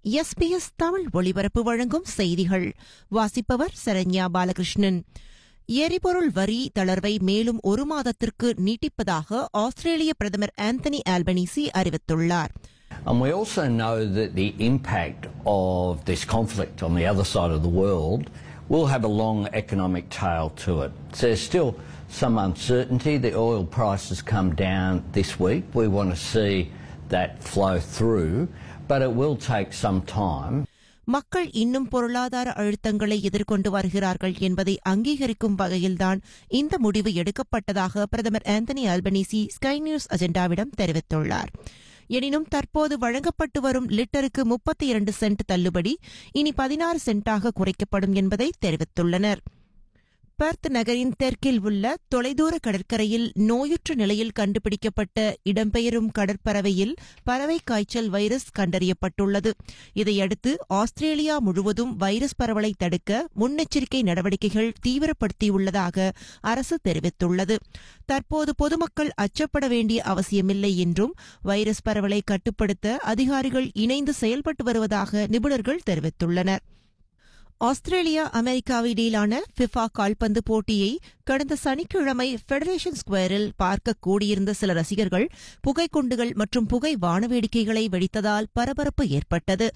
SBS Tamil ஒளிபரப்பு வழங்கும் செய்திகள் வாசிப்பவர் சரண்யா பாலகிருஷ்ணன் எரிபொருள் வரி தளர்வை மேலும் ஒரு மாதத்திற்கு நீட்டிப்பதாக ஆஸ்திரேலிய பிரதமர் ஆந்தனி ஆல்பனீசி அறிவித்துள்ளார் And we also know that the impact of this conflict on the other side of the world will have a long economic tail to it. So there's still some uncertainty. The oil prices come down this week. We want to see that flow through, but it will take some time. மக்கள் இன்னும் பொருளாதார அழுத்தங்களை எதிர்கொண்டு வருகிறார்கள் என்பதை அங்கீகரிக்கும் வகையில்தான் இந்த முடிவு எடுக்கப்பட்டதாக பிரதமர் ஆந்தனி ஆல்பனீசி ஸ்கை நியூஸ் அஜெண்டாவிடம் தெரிவித்துள்ளார் எனினும் தற்போது வழங்கப்பட்டு வரும் லிட்டருக்கு முப்பத்தி இரண்டு சென்ட் தள்ளுபடி இனி பதினாறு சென்டாக குறைக்கப்படும் என்பதை தெரிவித்துள்ளனர் பெர்த் நகரின் தெற்கில் உள்ள தொலைதூர கடற்கரையில் நோயுற்ற நிலையில் கண்டுபிடிக்கப்பட்ட இடம்பெயரும் கடற்பறவையில் பறவை காய்ச்சல் வைரஸ் கண்டறியப்பட்டுள்ளது இதையடுத்து ஆஸ்திரேலியா முழுவதும் வைரஸ் பரவலை தடுக்க முன்னெச்சரிக்கை நடவடிக்கைகள் தீவிரப்படுத்தியுள்ளதாக அரசு தெரிவித்துள்ளது தற்போது பொதுமக்கள் அச்சப்பட வேண்டிய அவசியமில்லை என்றும் வைரஸ் பரவலை கட்டுப்படுத்த அதிகாரிகள் இணைந்து செயல்பட்டு வருவதாக நிபுணர்கள் தெரிவித்துள்ளனர் ஆஸ்திரேலியா அமெரிக்காவை இடையிலான ஃபிஃபா கால்பந்து போட்டியை கடந்த சனிக்கிழமை ஃபெடரேஷன் ஸ்கொயரில் பார்க்க கூடியிருந்த சில ரசிகர்கள் புகைக்குண்டுகள் மற்றும் புகை வானவேடிக்கைகளை வெடித்ததால் பரபரப்பு ஏற்பட்டது